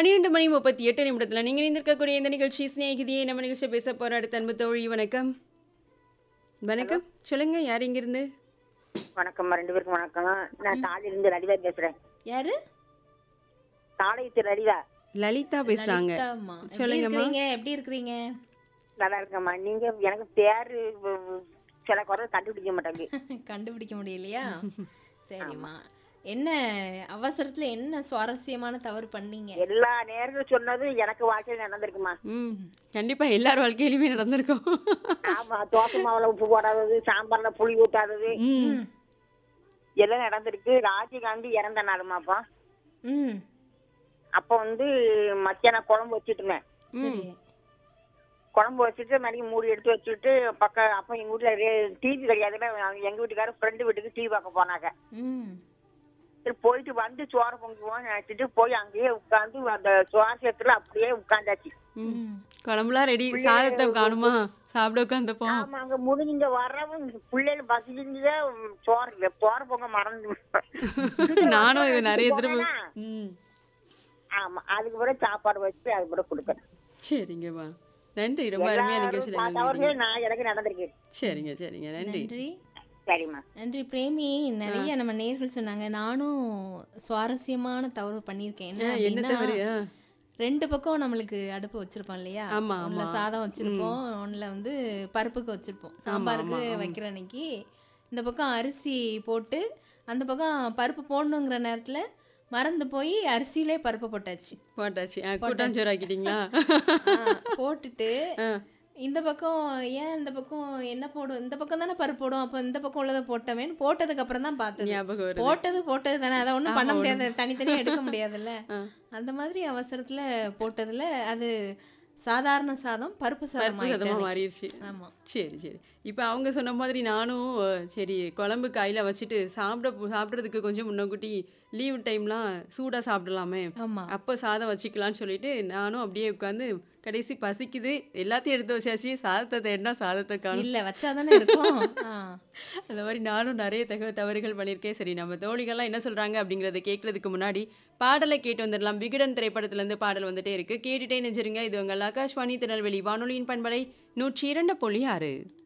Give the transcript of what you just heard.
பன்னிரெண்டு மணி முப்பத்தி எட்டு நிமிடத்தில் நீங்கள் இருந்திருக்கக்கூடிய இந்த நிகழ்ச்சி சிநேகிதியை நம்ம நிகழ்ச்சியை பேச போகிற அடுத்த அன்பு தோழி வணக்கம் வணக்கம் சொல்லுங்க யார் இங்கிருந்து வணக்கம் ரெண்டு பேருக்கும் வணக்கம் நான் தாலிலிருந்து லலிதா பேசுறேன் யாரு தாளையத்து லலிதா லலிதா பேசுறாங்க லலிதாம்மா. எப்படி சொல்லுங்கம்மா. இருக்கிறீங்க எப்படி இருக்கிறீங்க நல்லா இருக்கேம்மா நீங்க எனக்கு பேரு வ- வ- சில குறை கண்டுபிடிக்க மாட்டாங்க கண்டுபிடிக்க முடியலையா சரிம்மா என்ன அவசரத்துல என்ன சுவாரஸ்யமான தவறு பண்ணீங்க எல்லா நேரங்களும் சொன்னது எனக்கு வாழ்க்கையில் நடந்திருக்குமா ம் கண்டிப்பா எல்லார் வாழ்க்கையிலுமே நடந்திருக்கும் ஆமா தோசை மாவுல உப்பு போடாதது சாம்பார்ல புளி ஊத்தாதது ம் எல்லாம் நடந்திருக்கு ராஜீவ்காந்தி இறந்த நாளுமாப்பா ம் அப்ப வந்து மத்தியானம் குழம்பு வச்சுட்டு இருந்தேன் சரி குழம்பு வச்சுட்டு மறுபடியும் மூடி எடுத்து வச்சுட்டு பக்கம் அப்ப எங்க வீட்டுல டிவி கிடையாதுல எங்க வீட்டுக்காரர் ஃப்ரெண்டு வீட்டுக்கு டிவி பார்க்க போனாங்க ம் சரி போயிட்டு வந்து சோறு பொங்குவோம் நினைச்சிட்டு போய் அங்கேயே உட்காந்து அந்த சுவாசத்துல அப்படியே உட்காந்தாச்சு ம் குழம்புலாம் ரெடி சாதத்தை காணுமா சாப்பிட உட்காந்துப்போம் ஆமா அங்க முடிஞ்ச வரவும் பிள்ளைகள் பசிக்கிங்க சோறு இல்லை சோறு பொங்க மறந்து நானும் இது நிறைய திரும்ப போனேனா? ம் ஆமா அதுக்கு பிறகு சாப்பாடு வச்சு அது பிறகு கொடுக்கணும் சரிங்கம்மா நன்றி ரொம்ப அருமையா நிகழ்ச்சியில் எல்லாரும் தவறுகள் நான் எனக்கு நடந்திருக்கு சரிங்க சரிங்க நன்றி நன்றி சரிம்மா நன்றி பிரேமி நிறைய நம்ம நேர்கள் சொன்னாங்க நானும் சுவாரஸ்யமான தவறு பண்ணியிருக்கேன் என்ன என்ன அப்படின்னா தவறு ஆ. ரெண்டு பக்கம் நம்மளுக்கு அடுப்பு வச்சிருப்போம் இல்லையா ஆமா, ஒண்ணுல ஆமா. சாதம் வச்சிருப்போம் ஒண்ணுல வந்து பருப்புக்கு வச்சிருப்போம் சாம்பாருக்கு வைக்கிற அன்னைக்கு இந்த பக்கம் அரிசி போட்டு அந்த பக்கம் பருப்பு போடணுங்கிற நேரத்துல மறந்து போய் அரிசியிலே பருப்பு போட்டாச்சு போட்டாச்சு ஆ, கூட்டாஞ்சோறு ஆக்கிட்டீங்களா ஆ, போட்டுட்டு ஆ. இந்த பக்கம் ஏன் இந்த பக்கம் என்ன போடும் இந்த பக்கம் தானே பருப்பு போடும் அப்ப இந்த பக்கம் உள்ளதை போட்டவேன்னு போட்டதுக்கு அப்புறம் தான் பார்த்தது ஞாபகம் வருது போட்டது போட்டது தானே அதை ஒண்ணும் பண்ண ஆமா, முடியாது தனித்தனியா எடுக்க முடியாதுல்ல ஆ. அந்த மாதிரி அவசரத்துல போட்டதுல அது சாதாரண சாதம் பருப்பு சாதம் பருப்பு ஆயிட்டு சதமா அன்னைக்கு. மாறிடுச்சு ஆமா சரி சரி இப்போ அவங்க சொன்ன மாதிரி நானும் அஹ், சரி குழம்பு காயில வச்சுட்டு சாப்பிட சாப்பிட்றதுக்கு கொஞ்சம் முன்னக்கூட்டி லீவு டைம்லாம் சூடாக சாப்பிடலாமே ஆமா அப்போ சாதம் வச்சுக்கலாம்னு சொல்லிட்டு நானும் அப்படியே உட்காந்து கடைசி பசிக்குது எல்லாத்தையும் எடுத்து வச்சாச்சு சாதத்தை தேடினா சாதத்தை காணும் இல்ல வச்சாதானே இருக்கும் ஆ. அந்த மாதிரி நானும் நிறைய தகவ தவறுகள் பண்ணியிருக்கேன் சரி நம்ம தோழிகள்லாம் என்ன சொல்றாங்க அப்படிங்கறத கேட்கறதுக்கு முன்னாடி பாடலை கேட்டு வந்துடலாம் விகடன் திரைப்படத்திலேருந்து பாடல் வந்துட்டே இருக்கு கேட்டுட்டே நெஞ்சிருங்க இது உங்கள் ஆகாஷ்வாணி திருநெல்வேலி வானொலியின் பண்பலை நூற்றி இரண்டு புள்ளி ஆறு